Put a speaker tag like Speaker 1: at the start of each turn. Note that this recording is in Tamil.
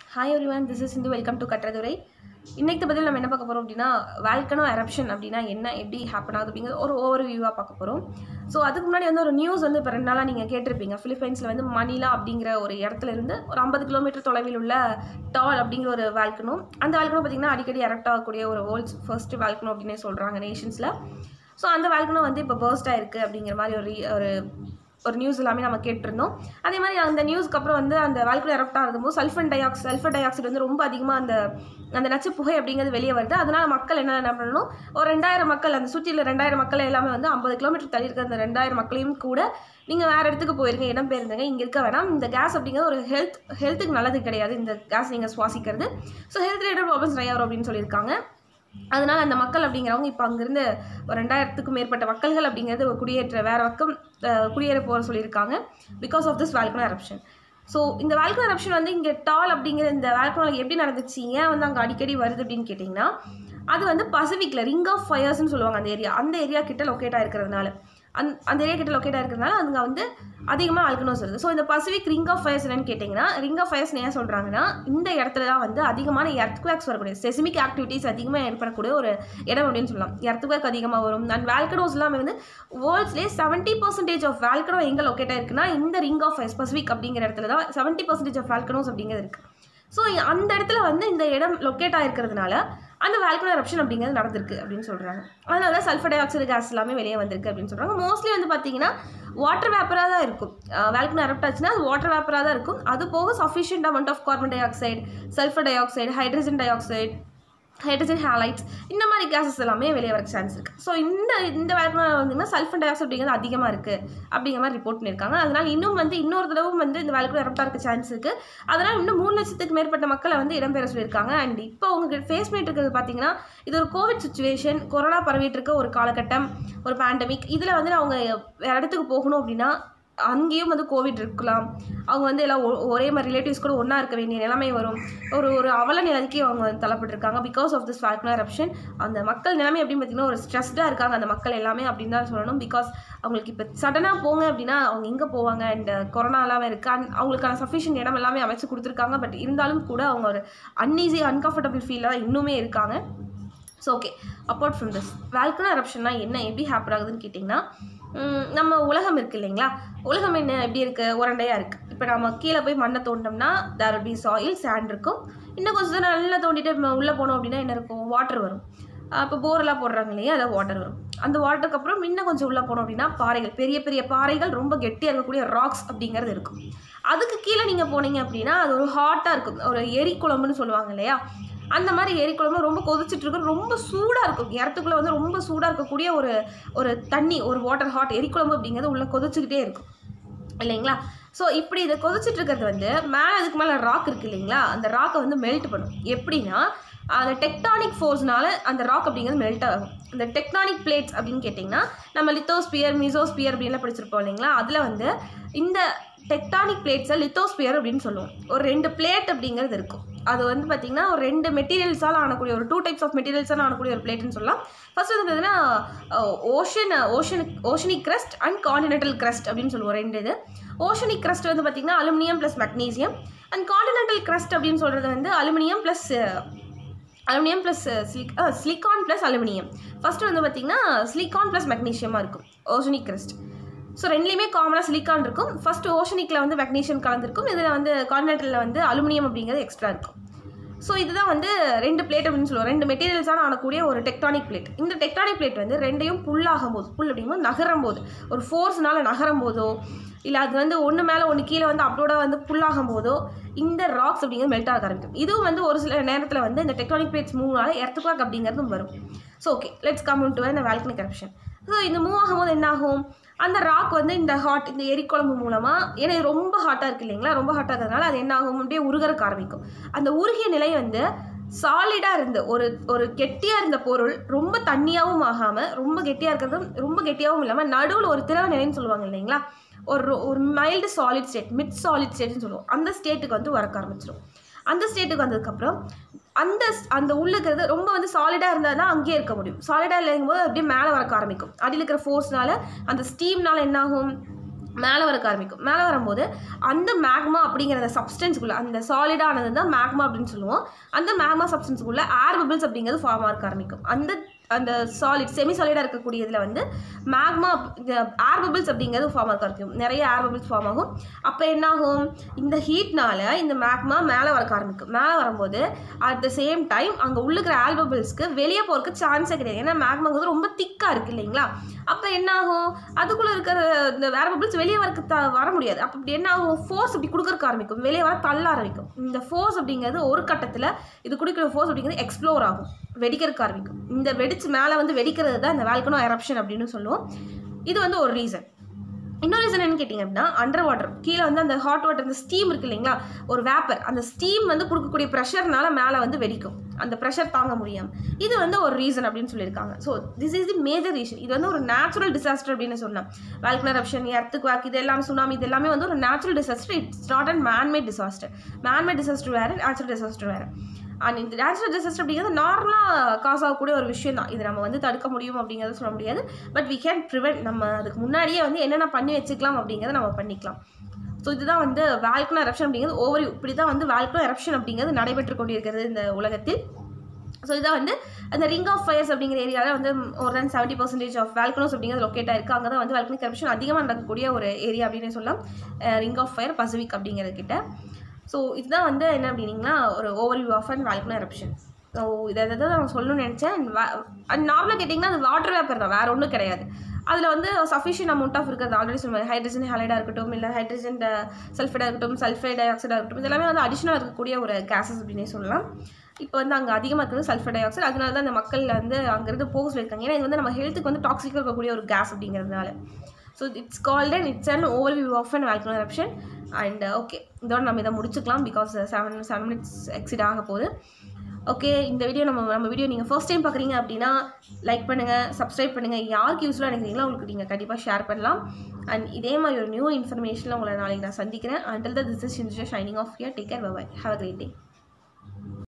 Speaker 1: hi everyone this is Indhu welcome to கட்டுறதுரை இன்னைக்கு பதில் நம்ம என்ன பார்க்க போகிறோம் அப்படின்னா வேல்கனோ எரப்ஷன் அப்படின்னா என்ன எப்படி ஹேப்பன் ஆகுது அப்படிங்கிற ஒரு ஓவர் வியூவாக பார்க்க போகிறோம் ஸோ அதுக்கு முன்னாடி வந்து ஒரு நியூஸ் வந்து இப்போ ரெண்டு நாளாக நீங்கள் கேட்டிருப்பீங்க ஃபிலிப்பைன்ஸில் வந்து மணிலா அப்படிங்கிற ஒரு இடத்துல இருந்து ஒரு ஐம்பது கிலோமீட்டர் தொலைவில் உள்ள டால் அப்படிங்கிற ஒரு வேல்கனோ அந்த வேல்கனோ பார்த்திங்கன்னா அடிக்கடி எரப்ட் ஆகக்கூடிய ஒரு வேர்ல்ட்ஸ் ஃபர்ஸ்ட் வேல்கனோ அப்படின்னே சொல்கிறாங்க நேஷன்ஸில் ஸோ அந்த வேல்கனோ வந்து இப்போ பர்ஸ்ட் ஆயிருக்கு அப்படிங்கிற மாதிரி ஒரு ஒரு ஒரு நியூஸ் எல்லாமே நம்ம கேட்டிருந்தோம் அதே மாதிரி அந்த நியூஸ்க்கு அப்புறம் வந்து அந்த வாழ்க்கை எரப்ட் ஆகும்போது sulphur dioxide sulphur dioxide வந்து ரொம்ப அதிகமாக அந்த அந்த நச்சு புகை அப்படிங்கிறது வெளியே வருது அதனால மக்கள் என்ன என்ன பண்ணணும் ஒரு ரெண்டாயிரம் மக்கள் அந்த சுற்றியில் ரெண்டாயிரம் மக்கள் எல்லாமே வந்து ஐம்பது கிலோமீட்டர் தள்ளி இருக்க அந்த ரெண்டாயிரம் மக்களையும் கூட நீங்கள் வேறு இடத்துக்கு போயிருங்க இடம் பெயர்ந்துங்க இங்கே இருக்க வேணாம் இந்த கேஸ் அப்படிங்கிறது ஒரு ஹெல்த் ஹெல்த்துக்கு நல்லது கிடையாது இந்த கேஸ் நீங்கள் சுவாசிக்கிறது ஸோ ஹெல்த் ரிலேட்டட் ப்ராப்ளம்ஸ் நிறையா வரும் அப்படின்னு சொல்லியிருக்காங்க அதனால் அந்த மக்கள் அப்படிங்கிறவங்க இப்போ அங்கேருந்து ஒரு ரெண்டாயிரத்துக்கும் மேற்பட்ட மக்கள்கள் அப்படிங்கிறது குடியேற்ற வேறு பக்கம் அஹ், குடியேற போக சொல்லியிருக்காங்க because of this volcano eruption so இந்த வேல்கனோ eruption வந்து இங்கே டால் அப்படிங்கிற இந்த வேல்கனோவில் எப்படி நடந்துச்சு ஏன் வந்து அங்கே அடிக்கடி வருது அப்படின்னு கேட்டிங்கன்னா அது வந்து பசிபிக்கில் ரிங் ஆஃப் ஃபயர்ஸ்னு சொல்லுவாங்க அந்த ஏரியா அந்த ஏரியா கிட்ட லொக்கேட் ஆயிருக்கிறதுனால அந் அந்த ஏரியா கிட்ட லொக்கேட் ஆயிருக்கிறதுனால அங்கே வந்து அதிகமாக ஆல்கனோஸ் வருது ஸோ இந்த பசிபிக் ரிங் ஆஃப் ஃபயர்ஸ் என்னன்னு கேட்டிங்கன்னா ரிங் ஆஃப் ஃபயர்ஸ் ஏன் சொல்கிறாங்கன்னா இந்த இடத்துல தான் வந்து அதிகமான எர்த்குவேக்ஸ் வரக்கூடிய செசிமிக் ஆக்டிவிட்டீஸ் அதிகமாக ஏற்படக்கூடிய ஒரு இடம் அப்படின்னு சொல்லலாம் எர்த்குவேக் அதிகமாக வரும் அண்ட் வேல்கனோஸ் எல்லாமே வந்து வேர்ல்ட்ஸ்லேயே செவன்ட்டி பர்சன்டேஜ் ஆஃப் வேல்கனோ எங்கே லொக்கேட் ஆயிருக்குன்னா இந்த ரிங் ஆஃப் ஃபயர்ஸ் பசிபிக் அப்படிங்கிற இடத்துல தான் செவன்ட்டி பர்சன்டேஜ் ஆஃப் வேல்கனோஸ் அப்படிங்கிறது இருக்குது ஸோ அந்த இடத்துல வந்து இந்த இடம் லொக்கேட் ஆயிருக்கிறதுனால அந்த வேல்கனோ eruption அப்படிங்கிறது நடந்திருக்கு அப்படின்னு சொல்கிறாங்க அதனால தான் சல்ஃபர் டை ஆக்சைடு கேஸ் எல்லாமே வெளியே வந்திருக்கு அப்படின்னு சொல்கிறாங்க மோஸ்ட்லி வந்து பார்த்தீங்கன்னா வாட்டர் வேப்பராக தான் இருக்கும் வேல்கனோ எரப்ட் ஆச்சுன்னா அது வாட்டர் வேப்பராக தான் இருக்கும் அது போக sufficient amount of carbon dioxide sulphur dioxide hydrogen dioxide hydrogen halides இந்த மாதிரி கேஸஸ் எல்லாமே வெளியே வர சான்ஸ் இருக்குது ஸோ இந்த இந்த வேல்கனோ வந்தீங்கன்னா சல்ஃபர் டை ஆக்சைடு அப்படிங்கிறது அதிகமாக இருக்குது அப்படிங்கிற மாதிரி ரிப்போர்ட் பண்ணியிருக்காங்க அதனால் இன்னும் வந்து இன்னொரு தடவும் வந்து இந்த வேல்கனோ எரப்டாக இருக்க சான்ஸ் இருக்குது அதனால் இன்னும் மூணு லட்சத்துக்கு மேற்பட்ட மக்களை வந்து இடம்பெற சொல்லியிருக்காங்க அண்ட் இப்போ அவங்க ஃபேஸ் பண்ணிட்டு இருக்கிறது பார்த்தீங்கன்னா இது ஒரு கோவிட் சுச்சுவேஷன் கொரோனா பரவிட்டு இருக்க ஒரு காலகட்டம் ஒரு பேண்டமிக் இதில் வந்து அவங்க வேறு இடத்துக்கு போகணும் அப்படின்னா அங்கேயும் வந்து கோவிட் இருக்கலாம் அவங்க வந்து எல்லாம் ஒ- ஒரே மாதிரி ரிலேட்டிவ்ஸ் கூட ஒன்றா இருக்க வேண்டிய நிலைமை வரும் ஒரு ஒரு அவல நிலைக்கு அவங்க வந்து தள்ளப்பட்டிருக்காங்க because of this volcano eruption அந்த மக்கள் நிலைமை அப்படின்னு பார்த்தீங்கன்னா ஒரு ஸ்ட்ரெஸ்டாக இருக்காங்க அந்த மக்கள் எல்லாமே அப்படின்னு தான் சொல்லணும் பிகாஸ் அவங்களுக்கு இப்போ சடனாக போங்க அப்படின்னா அவங்க எங்கே போவாங்க அண்ட் கொரோனா எல்லாமே இருக்குது அண்ட் அவங்களுக்கான சஃபிஷியன்ட் இடம் எல்லாமே அமைச்சு கொடுத்துருக்காங்க பட் இருந்தாலும் கூட அவங்க ஒரு அன்ஈஸி அன்கம்ஃபர்டபுள் ஃபீலில் தான் இன்னுமே இருக்காங்க so okay apart from this volcano eruptionனா என்ன எப்படி ஹேப்பன் ஆகுதுன்னு கேட்டிங்கன்னா ம், நம்ம உலகம் இருக்கு இல்லைங்களா உலகம் என்ன எப்படி இருக்குது உரண்டையாக இருக்குது இப்போ நம்ம கீழே போய் மண்ணை தோண்டோம்னா there will be soil sand இருக்கும் இன்னும் கொஞ்சம் தூரம் நல்லா தோண்டிட்டு நம்ம உள்ளே போனோம் அப்படின்னா என்ன இருக்கும் வாட்டர் வரும் இப்போ போரெல்லாம் போடுறாங்க இல்லையா அதில் வாட்டர் வரும் அந்த வாட்டருக்கு அப்புறம் இன்னும் கொஞ்சம் உள்ளே போனோம் அப்படின்னா பாறைகள் பெரிய பெரிய பாறைகள் ரொம்ப கெட்டியாக இருக்கக்கூடிய ராக்ஸ் அப்படிங்கிறது இருக்கும் அதுக்கு கீழே நீங்கள் போனீங்க அப்படின்னா அது ஒரு ஹாட்டாக இருக்கும் ஒரு எரி குழம்புன்னு சொல்லுவாங்க இல்லையா அந்த மாதிரி எரி குழம்பு ரொம்ப கொதிச்சிட்டு இருக்கும் ரொம்ப சூடாக இருக்கும் இடத்துக்குள்ளே வந்து ரொம்ப சூடாக இருக்கக்கூடிய ஒரு ஒரு தண்ணி ஒரு வாட்டர் ஹாட் எரிக்குழம்பு அப்படிங்கிறது உள்ளே கொதிச்சுக்கிட்டே இருக்கும் இல்லைங்களா ஸோ இப்படி இதை கொதிச்சிட்டு இருக்கிறது வந்து மேலே அதுக்கு மேலே ராக் இருக்கு இல்லைங்களா அந்த ராக்கை வந்து மெல்ட் பண்ணும் எப்படின்னா அந்த டெக்டானிக் ஃபோர்ஸ்னால அந்த ராக் அப்படிங்கிறது மெல்ட் ஆகும் இந்த டெக்டானிக் பிளேட்ஸ் அப்படின்னு கேட்டிங்கன்னா நம்ம லித்தோஸ்பியர் மிசோஸ்பியர் அப்படின்லாம் படிச்சிருப்போம் இல்லைங்களா அதில் வந்து இந்த டெக்டானிக் பிளேட்ஸை லித்தோஸ்பியர் அப்படின்னு சொல்லுவோம் ஒரு ரெண்டு பிளேட் அப்படிங்கிறது இருக்கும் அது வந்து பார்த்திங்கன்னா ஒரு ரெண்டு மெட்டீரியல்ஸால் ஆனக்கூடிய ஒரு டூ டைப்ஸ் ஆஃப் மெட்டீரியல்ஸால் ஆனக்கூடிய ஒரு பிளேட்னு சொல்லலாம் ஃபர்ஸ்ட் வந்து பார்த்தீங்கன்னா ocean oceanic oceanic crust and continental crust அப்படின்னு சொல்லுவோம் ரெண்டு இது ஓஷனிக் crust வந்து பார்த்திங்கன்னா aluminium plus magnesium and continental crust அப்படின்னு சொல்கிறது வந்து aluminium plus aluminium plus silic silicon plus aluminium first வந்து பார்த்திங்கன்னா சிலிக்கான் ப்ளஸ் மெக்னீஷியமாக இருக்கும் ஓஷனிக் crust ஸோ ரெண்டுலேயுமே காமனாக சிலிக்கான் இருக்கும் ஃபஸ்ட்டு ஓஷனிக்கில் வந்து மெக்னீஷியம் கலந்துருக்கும் இதில் வந்து கான்டினென்டலில் வந்து அலுமினியம் அப்படிங்கிறது எக்ஸ்ட்ரா இருக்கும் ஸோ இதுதான் வந்து ரெண்டு பிளேட் அப்படின்னு சொல்லுவோம் ரெண்டு மெட்டீரியல்ஸான ஆனக்கூடிய ஒரு டெக்டானிக் பிளேட் இந்த டெக்டானிக் பிளேட் வந்து ரெண்டையும் புல்லாகும் போது புல் அப்படிங்கும்போது நகரும் போது ஒரு ஃபோர்ஸ்னால நகரும் போதோ இல்லை அது வந்து ஒன்று மேலே ஒன்று கீழே வந்து அப்படியோட வந்து புல்லாகும் போதோ இந்த ராக்ஸ் அப்படிங்கிறது மெல்ட் ஆக ஆரம்பிக்கும் இதுவும் வந்து ஒரு சில நேரத்தில் வந்து இந்த டெக்டானிக் பிளேட்ஸ் மூவ்னால எர்த்துக்வாக் அப்படிங்கிறதும் வரும் so okay let's come to இந்த வேல்கனிக் eruption ஸோ இந்த மூவ் ஆகும்போது என்ன ஆகும் அந்த ராக் வந்து இந்த ஹாட் இந்த எரிக்குழம்பு மூலமாக ஏன்னா இது ரொம்ப ஹாட்டாக இருக்கு இல்லைங்களா ரொம்ப ஹாட்டாக இருக்கிறதுனால அது என்ன ஆகும் அப்படியே உருகறக்கு ஆரம்பிக்கும் அந்த உருகிய நிலை வந்து சாலிடாக இருந்து ஒரு ஒரு கெட்டியாக இருந்த பொருள் ரொம்ப தண்ணியாகவும் ஆகாமல் ரொம்ப கெட்டியாக இருக்கிறதும் ரொம்ப கெட்டியாகவும் இல்லாமல் நடுவில் ஒரு திரவ நிலைன்னு சொல்லுவாங்க இல்லைங்களா ஒரு ஒரு mild solid state mid solid ஸ்டேட்னு சொல்லுவோம் அந்த ஸ்டேட்டுக்கு வந்து வரக்க ஆரம்பிச்சிடும் அந்த ஸ்டேட்டுக்கு வந்ததுக்கப்புறம் அந்த அந்த உள்ள இருக்கிறது ரொம்ப வந்து சாலிடாக இருந்தால் தான் அங்கேயே இருக்க முடியும் சாலிடாக இல்லைங்கும் போது அப்படியே மேலே வரக்க ஆரம்பிக்கும் அடியில் இருக்கிற ஃபோர்ஸ்னால அந்த ஸ்டீம்னால என்ன ஆகும் மேலே வரக்க ஆரம்பிக்கும் மேலே வரும்போது அந்த மேக்மா அப்படிங்கிற அந்த சப்ஸ்டன்ஸ்குள்ளே அந்த சாலிடானது தான் மேக்மா அப்படின்னு சொல்லுவோம் அந்த மேக்மா சப்ஸ்டன்ஸ்குள்ளே ஏர் பபிள்ஸ் அப்படிங்கிறது ஃபார்ம் ஆக ஆரம்பிக்கும் அந்த அந்த சாலிட் செமி சாலிடாக இருக்கக்கூடியதில் வந்து மேக்மா இந்த ஏர் பபிள்ஸ் அப்படிங்கிறது ஃபார்ம் ஆக ஆரம்பிக்கும் நிறைய ஏர் பபிள்ஸ் ஃபார்ம் ஆகும் அப்போ என்னாகும் இந்த ஹீட்னால இந்த மேக்மா மேலே வரக்க ஆரம்பிக்கும் மேலே வரும்போது அட் த சேம் டைம் அங்கே உள்ளுக்கிற ஏர் பபிள்ஸ்க்கு வெளியே போகிறதுக்கு சான்ஸே கிடையாது ஏன்னா மேக்மாங்கிறது ரொம்ப திக்காக இருக்குது இல்லைங்களா அப்போ என்னாகும் அதுக்குள்ளே இருக்கிற இந்த ஏர் பபிள்ஸ் வெளியே வரக்கு த வர முடியாது அப்போ இப்படி என்ன ஆகும் ஃபோர்ஸ் இப்படி கொடுக்கறக்கு ஆரம்பிக்கும் வெளியே வர தள்ள ஆரம்பிக்கும் இந்த ஃபோர்ஸ் அப்படிங்கிறது ஒரு கட்டத்தில் இது குடிக்கிற ஃபோர்ஸ் அப்படிங்கிறது எக்ஸ்ப்ளோர் ஆகும் வெடிக்கிறதுக்கு ஆரம்பிக்கும் இந்த வெடிச்சு மேலே வந்து வெடிக்கிறது தான் இந்த வேல்கனோ எரப்ஷன் அப்படின்னு சொல்லுவோம் இது வந்து ஒரு ரீசன் இன்னொரு ரீசன் என்ன கேட்டிங்க அப்படின்னா அண்டர் வாட்டர் கீழே வந்து அந்த ஹாட் வாட்டர் அந்த ஸ்டீம் இருக்கு இல்லைங்களா ஒரு வேப்பர் அந்த ஸ்டீம் வந்து கொடுக்கக்கூடிய ப்ரெஷர்னால மேலே வந்து வெடிக்கும் அந்த ப்ரெஷர் தாங்க முடியாமல் இது வந்து ஒரு ரீசன் அப்படின்னு சொல்லியிருக்காங்க so this is the major reason இது வந்து ஒரு நேச்சுரல் டிசாஸ்டர் அப்படின்னு சொல்லலாம் வேல்கனர் ஆப்ஷன் எர்த்துக்கு வாக் இது எல்லாமே சுனாமி இது எல்லாமே வந்து ஒரு natural disaster it's not and manmade disaster manmade disaster வேறு நேச்சுரல் டிசாஸ்டர் வேறு அண்ட் இந்த நேச்சுரல் டிசாஸ்டர் அப்படிங்கிறது நார்மலாக காசு ஆகக்கூடிய ஒரு விஷயம் தான் இது நம்ம வந்து தடுக்க முடியும் அப்படிங்கிறத சொல்ல முடியாது பட் வி கேன் ப்ரிவெண்ட் நம்ம அதுக்கு முன்னாடியே வந்து என்னென்ன பண்ணி வச்சுக்கலாம் அப்படிங்கிறத நம்ம பண்ணிக்கலாம் ஸோ இதுதான் வந்து வேல்கனோ எரப்ஷன் அப்படிங்கிறது ஓவர் இப்படி தான் வந்து வேல்கனோ எரப்ஷன் அப்படிங்கிறது நடைபெற்று கொண்டிருக்கிறது இந்த உலகத்தில் ஸோ இதான் வந்து அந்த ரிங் ஆஃப் ஃபயர்ஸ் அப்படிங்கிற ஏரியாவில் வந்து ஒரு then seventy percentage of volcanoes அப்படிங்கிறது லொக்கேட் ஆயிருக்கு அங்கே தான் வந்து வேல்கனிக் எரப்ஷன் அதிகமாக நடக்கக்கூடிய ஒரு ஏரியா அப்படின்னு சொல்லலாம் ரிங் ஆஃப் ஃபயர் பசிபிக் அப்படிங்கிறது கிட்ட ஸோ இதுதான் வந்து என்ன அப்படின்னீங்கன்னா ஒரு overview of and volcano eruption so இதை இதை தான் நான் சொல்லணும்னு நினச்சேன் அண்ட் நார்மலாக கேட்டிங்கன்னா அது வாட்டர் வேப்பர் தான் வேறு ஒன்றும் கிடையாது அதில் வந்து சஃபிஷியன்ட் அமௌண்ட் ஆஃப் இருக்கிறது ஆல்ரெடி சொல்லுவாங்க ஹைட்ரஜன் ஹைலைடாக இருக்கட்டும் இல்லை ஹைட்ரஜன் சல்ஃபைடாக இருக்கட்டும் சல்ஃபைட் டை ஆக்சைடாக இருக்கட்டும் இதெல்லாமே வந்து அடிஷனல் இருக்கக்கூடிய ஒரு கேஸஸ் அப்படின்னே சொல்லலாம் இப்போ வந்து அங்கே அதிகமாக இருக்கிறது சல்ஃபர் டை ஆக்சைடு அதனால தான் அந்த மக்கள் வந்து அங்கேருந்து போக சொல்லியிருக்காங்க ஏன்னா இது வந்து நம்ம ஹெல்த்துக்கு வந்து டாக்ஸிக்காக இருக்கக்கூடிய ஒரு கேஸ் அப்படிங்கிறதுனால so it's called and it's and overview of and volcano eruption and okay இதோட நம்ம இதை முடிச்சுக்கலாம் because seven seven minutes exit ஆக போகுது ஓகே இந்த வீடியோ நம்ம நம்ம வீடியோ நீங்கள் ஃபர்ஸ்ட் டைம் பார்க்குறீங்க அப்படின்னா லைக் பண்ணுங்கள் சப்ஸ்கிரைப் பண்ணுங்கள் யாருக்கு யூஸ்ஃபுல்லாக நினைக்கிறீங்களோ உங்களுக்கு நீங்கள் கண்டிப்பாக ஷேர் பண்ணலாம் அண்ட் இதே மாதிரி ஒரு நியூ இன்ஃபர்மேஷனில் உங்களை நாளைக்கு நான் சந்திக்கிறேன் until the this is shining of year take care bye have a great day